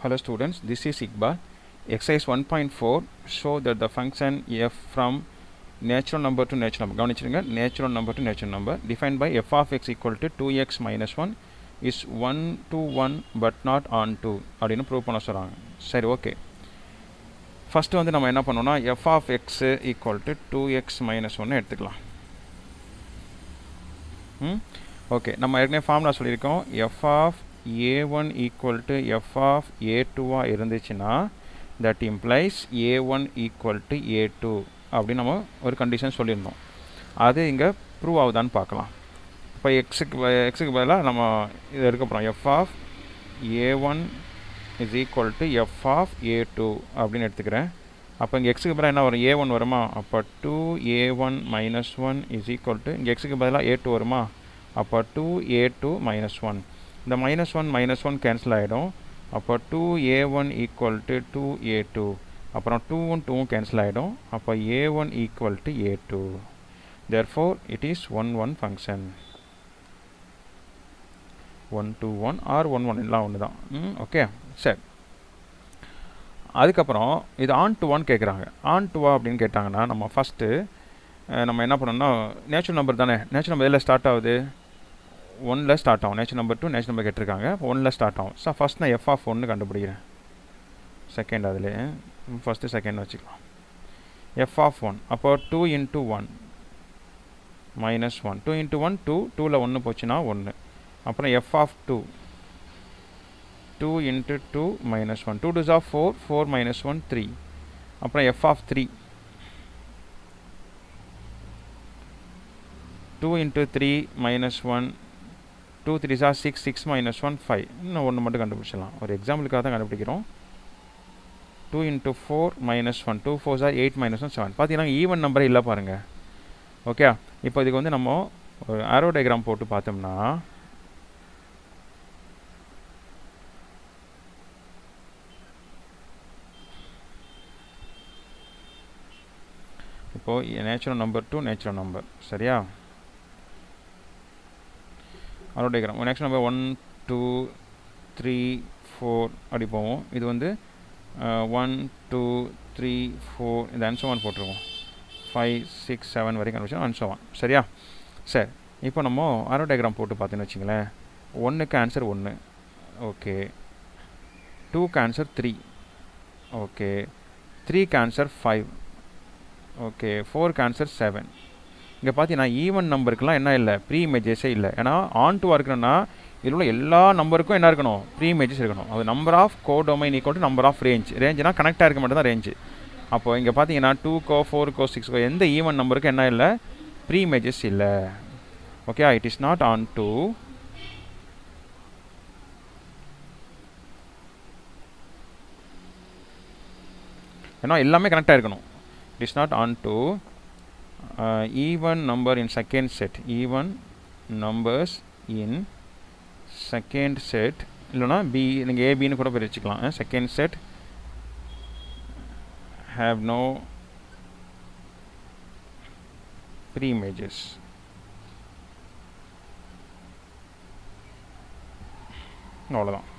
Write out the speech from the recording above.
Hello students, this is Iqbal. Exercise 1.4 show that the function f from natural number to natural number கவனிச்சிருங்க natural number to natural number defined by f of x equal to 2x minus 1 is 1 to 1 but not on 2 அப்படின்னு prove பண்ண சொல்கிறாங்க சரி okay first வந்து நம்ம என்ன பண்ணோம்னா f of x equal to two x minus ஒன்று எடுத்துக்கலாம் ம் ஓகே நம்ம ஏற்கனவே ஃபார்முலா சொல்லியிருக்கோம் f of a one equal to f of a டூவாக இருந்துச்சுன்னா that implies a one equal to a two அப்படின்னு நம்ம ஒரு கண்டிஷன் சொல்லியிருந்தோம் அது இங்கே ப்ரூவ் ஆகுதான்னு பார்க்கலாம் இப்போ எக்ஸுக்கு எக்ஸுக்கு பதிலாக நம்ம இதை எடுக்க போகிறோம் f of a one is equal to f of a two அப்படின்னு எடுத்துக்கிறேன் அப்போ இங்கே எக்ஸுக்கு பதிலாக என்ன வரும் ஏ ஒன் வருமா அப்போ two a one minus one is equal to இங்கே எக்ஸுக்கு பதிலாக ஏ டூ வருமா அப்போ two a two minus one இந்த minus one minus one cancel ஆகிடும் அப்போ two a one equal to two a two அப்புறம் டூவும் டூவும் கேன்சல் ஆகிடும் அப்போ a one equal to a two therefore it is one one function one to one or one one எல்லாம் ஒன்று தான் ம் ஓகே சரி அதுக்கப்புறம் இது ஆன் டு ஒன் கேட்குறாங்க ஆன் டுவா அப்படின்னு கேட்டாங்கன்னா நம்ம ஃபஸ்ட்டு நம்ம என்ன பண்ணோம்னா நேச்சுரல் நம்பர் தானே நேச்சுரல் நம்பர் எதில் ஸ்டார்ட் ஆகுது ஒனில் ஸ்டார்ட் ஆகும் natural number to natural number கேட்டிருக்காங்க ஒனில் ஸ்டார்ட் ஆகும் ஸோ ஃபஸ்ட் நான் எஃப் ஆஃப் ஒன்று கண்டுபிடிக்கிறேன் செகண்ட் அதில் ஃபஸ்ட்டு செகண்ட் வச்சுக்கலாம் எஃப் ஆஃப் ஒன் அப்போ two into one minus one two into one two டூவில் ஒன்று போச்சுன்னா ஒன்று அப்புறம் f of two two into two minus one two twos of four four minus one three அப்புறம் f of three two into three minus one two three சார் six six minus one five இன்னும் ஒன்று மட்டும் கண்டுபிடிச்சிடலாம் ஒரு எக்ஸாம்பிளுக்காக தான் கண்டுபிடிக்கிறோம் two into four minus one two four சார் எயிட் மைனஸ் ஒன் செவன் பார்த்தீங்கன்னா ஈவன் நம்பரே இல்லை பாருங்கள் ஓகே இப்போ இதுக்கு வந்து நம்ம ஒரு ஆரோ டயக்ராம் போட்டு பார்த்தோம்னா இப்போது natural number to natural number சரியா arrow diagram next number one two three four அப்படி போவோம் இது வந்து ஒன் டூ த்ரீ ஃபோர் இந்த அன்சோவான் போட்டிருக்கோம் ஃபைவ் சிக்ஸ் செவன் வரைக்கும் கண்டுபிடிச்சோம் அன்சோவான் சரியா சரி இப்போ நம்ம அரோ டயக்ராம் போட்டு பார்த்தோன்னு வச்சிங்களேன் ஒன்றுக்கு ஆன்சர் ஒன்று ஓகே டூக்கு ஆன்சர் த்ரீ ஓகே த்ரீக்கு ஆன்சர் ஃபைவ் ஓகே ஃபோருக்கு ஆன்சர் செவன் இங்கே பார்த்தீங்கன்னா ஈவன் நம்பருக்குலாம் என்ன இல்லை ப்ரீ இமேஜஸே இல்லை ஏன்னா ஆன் டூவாக இருக்கணும்னா இதில் உள்ள எல்லா நம்பருக்கும் என்ன இருக்கணும் ப்ரீ இமேஜஸ் இருக்கணும் அது number of codomain equal to number of range ரேஞ்சுனா கனெக்டாக இருக்க மட்டும் தான் ரேஞ்சு அப்போது இங்கே பார்த்தீங்கன்னா டூக்கோ ஃபோருக்கோ சிக்ஸ்க்கோ எந்த ஈவன் நம்பருக்கும் என்ன இல்லை ப்ரீ இமேஜஸ் இல்லை okay it is not on to ஏன்னா எல்லாமே கனெக்டாக இருக்கணும் it is not on to uh, even number in second set even numbers in second set இல்லைனா பி நீங்கள் ஏபின்னு கூட பிரிச்சுக்கலாம் second set have no pre-images அவ்வளோதான்